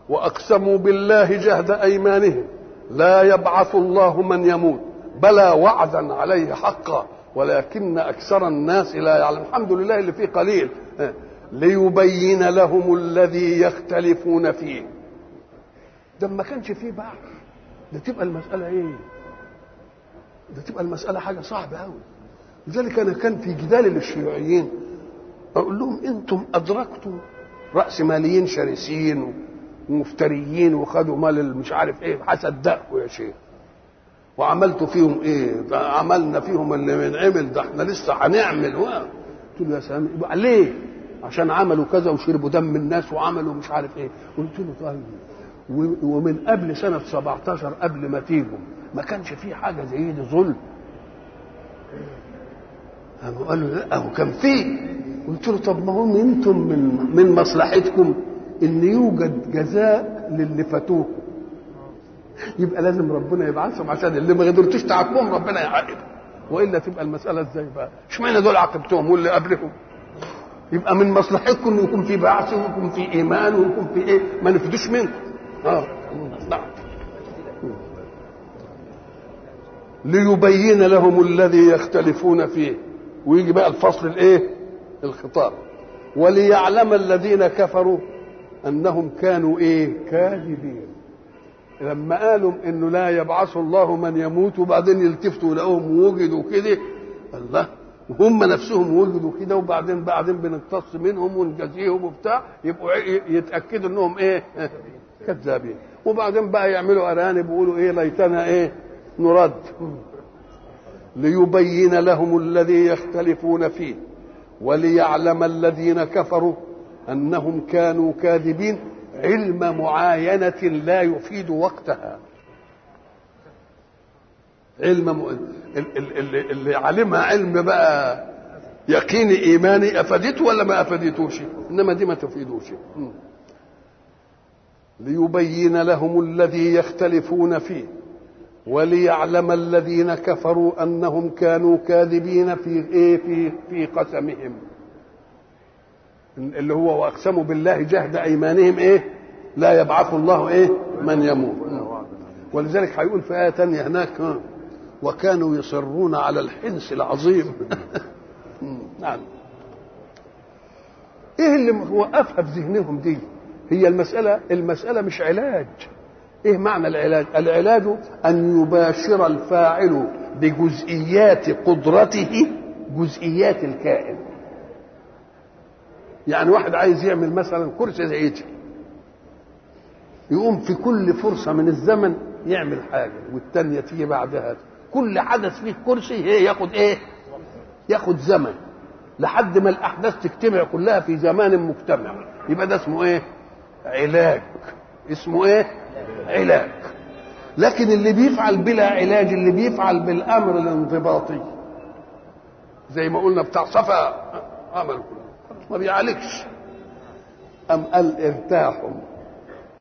واقسموا بالله جهد ايمانهم لا يبعث الله من يموت بلى وعدا عليه حقا ولكن اكثر الناس لا يعلم الحمد لله اللي فيه قليل ليبين لهم الذي يختلفون فيه ده ما كانش فيه بعض ده تبقى المسألة ايه ده تبقى المسألة حاجة صعبة قوي لذلك أنا كان في جدال للشيوعيين أقول لهم أنتم أدركتم رأس ماليين شرسين ومفتريين وخدوا مال مش عارف ايه هصدقوا يا شيخ وعملتوا فيهم ايه ده عملنا فيهم اللي بنعمل ده احنا لسه هنعمل قلت له يا سامي ليه عشان عملوا كذا وشربوا دم الناس وعملوا مش عارف ايه قلت له طيب ومن قبل سنة 17 قبل ما تيجوا ما كانش في حاجة زي دي ظلم قال له لا هو كان فيه قلت له طب ما هم انتم من من مصلحتكم ان يوجد جزاء للي فاتوكم يبقى لازم ربنا يبعثهم عشان اللي ما قدرتوش تعاقبهم ربنا يعاقبهم والا تبقى المساله ازاي بقى اشمعنى دول عاقبتهم واللي قبلهم يبقى من مصلحتكم ان يكون في بعث ويكون في ايمان ويكون في ايه ما نفدوش منكم اه نعم ليبين لهم الذي يختلفون فيه ويجي بقى الفصل الايه الخطاب وليعلم الذين كفروا انهم كانوا ايه كاذبين لما قالوا انه لا يبعث الله من يموت وبعدين يلتفتوا يلاقوهم وجدوا كده الله وهم نفسهم وجدوا كده وبعدين بعدين بنقتص منهم ونجازيهم وبتاع يبقوا يتاكدوا انهم ايه كذابين وبعدين بقى يعملوا ارانب ويقولوا ايه ليتنا ايه نرد ليبين لهم الذي يختلفون فيه وليعلم الذين كفروا انهم كانوا كاذبين علم معاينة لا يفيد وقتها علم م... اللي, اللي علمها علم بقى يقيني ايماني افادته ولا ما افادتوش انما دي ما تفيدوش ليبين لهم الذي يختلفون فيه وليعلم الذين كفروا انهم كانوا كاذبين في ايه في في قسمهم اللي هو واقسموا بالله جهد ايمانهم ايه لا يبعث الله ايه من يموت ولذلك هيقول في ايه تانية هناك وكانوا يصرون على الحنس العظيم نعم ايه اللي وقفها في ذهنهم دي هي المساله المساله مش علاج ايه معنى العلاج العلاج ان يباشر الفاعل بجزئيات قدرته جزئيات الكائن يعني واحد عايز يعمل مثلا كرسي زي دي يقوم في كل فرصة من الزمن يعمل حاجة والتانية تيجي بعدها كل حدث فيه كرسي هي ياخد ايه ياخد زمن لحد ما الأحداث تجتمع كلها في زمان مجتمع يبقى ده اسمه ايه علاج اسمه ايه علاج لكن اللي بيفعل بلا علاج اللي بيفعل بالأمر الانضباطي زي ما قلنا بتاع صفا عمل كله ما بيعالجش أم قال ارتاحوا